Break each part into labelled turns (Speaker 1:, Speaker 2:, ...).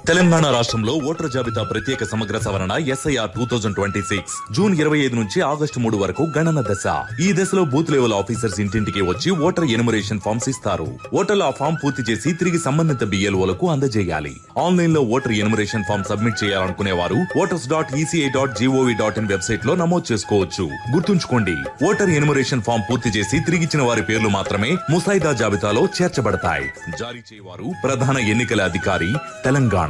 Speaker 1: తెలంగాణ రాష్ట్రంలో ఓటర్ జాబితా ప్రత్యేక సమగ్ర సవరణ SIR two thousand twenty six June ఇరవై ఐదు నుంచి ఆగస్టు మూడు వరకు గణన దశ ఈ దశలో బూత్ లెవెల్ ఆఫీసర్స్ ఇంటింటికి వచ్చి ఓటర్ ఎనుమరేషన్ ఫామ్స్ ఇస్తారు ఓటర్లు ఆ ఫామ్ పూర్తి చేసి తిరిగి సంబంధిత బిఎల్ఓలకు అందజేయాలి ఆన్లైన్ లో ఓటర్ ఎనుమరేషన్ ఫామ్ సబ్మిట్ చేయాలనుకునే వారు voters dot ECI dot gov dot in website లో నమోదు చేసుకోవచ్చు గుర్తుంచుకోండి ఓటర్ ఎనుమరేషన్ ఫామ్ పూర్తి చేసి తిరిగిచ్చిన వారి పేర్లు మాత్రమే ముసాయిదా జాబితాలో చేర్చబడతాయి జారీ చేయవారు ప్రధాన ఎన్నికల అధికారి తెలంగాణ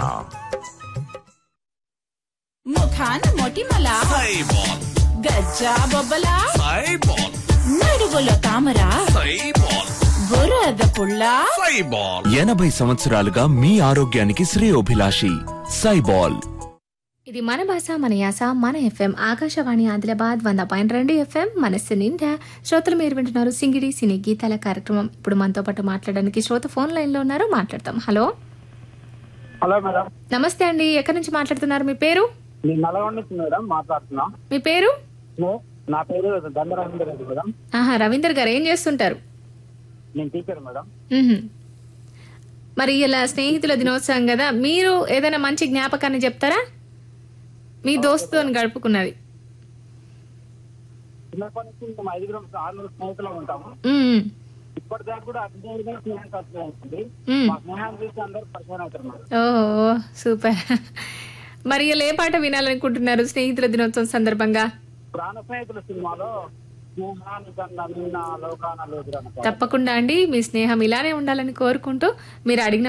Speaker 2: ముఖాన మొటిమల
Speaker 3: సైబాల్
Speaker 2: గజ్జా బొబ్బల
Speaker 3: సైబాల్
Speaker 2: నడువులో తామర
Speaker 3: సైబాల్
Speaker 2: బురద పుల్ల
Speaker 3: సైబాల్
Speaker 4: ఎనభై సంవత్సరాలుగా మీ ఆరోగ్యానికి శ్రేయోభిలాషి సైబాల్
Speaker 5: ఇది మన భాష మన యాస మన ఎఫ్ఎం ఆకాశవాణి ఆదిలాబాద్ వంద పాయింట్ రెండు ఎఫ్ఎం మనస్సు నిండా శ్రోతలు మీరు వింటున్నారు సింగిడి సినీ గీతాల కార్యక్రమం ఇప్పుడు మనతో పాటు మాట్లాడడానికి శ్రోత ఫోన్ లైన్ లో ఉన్నారు మాట్లాడతాం హలో
Speaker 6: హలో మేడం
Speaker 5: నమస్తే అండి ఎక్కడి నుంచి మాట్లాడుతున్నారు మీ పేరు
Speaker 6: నేను నల్గొండ నుంచి మేడం మాట్లాడుతున్నా
Speaker 5: మీ పేరు
Speaker 6: నే- నా పేరు దండరాజేంద్ర రెడ్డి మేడం
Speaker 5: ఆహా రవీందర్ గారు ఏం చేస్తుంటారు
Speaker 6: నేను టీచర్ మేడం
Speaker 5: మ్హూ. మరి ఇలా స్నేహితుల దినోత్సవం కదా మీరు ఏదైనా మంచి జ్ఞాపకాన్ని చెప్తారా మీ దోస్తుతో గడుపుకున్నది
Speaker 6: చిన్నప్పటి నుంచి మేము ఐదుగురం ఆరుగురు స్నేహితులు ఉంటాము
Speaker 5: మ్మ్.
Speaker 6: ఇప్పటిదాకా కూడా అభివృద్ధి స్నేహం కలిసి
Speaker 5: మ్మ్.
Speaker 6: మా స్నేహాన్ని చూసి అందరూ పరిచయం అవుతారు మేడం
Speaker 5: ఓ సూపర్ మరి ఇలా ఏ పాట వినాలనుకుంటున్నారు స్నేహితుల దినోత్సవం సందర్భంగా
Speaker 6: ప్రాణ స్నేహితుల సినిమాలో స్నేహాన్ని కన్నా నిన్న లోకాన లేదు
Speaker 5: తప్పకుండా అండి మీ స్నేహం ఇలానే ఉండాలని కోరుకుంటూ మీరు అడిగిన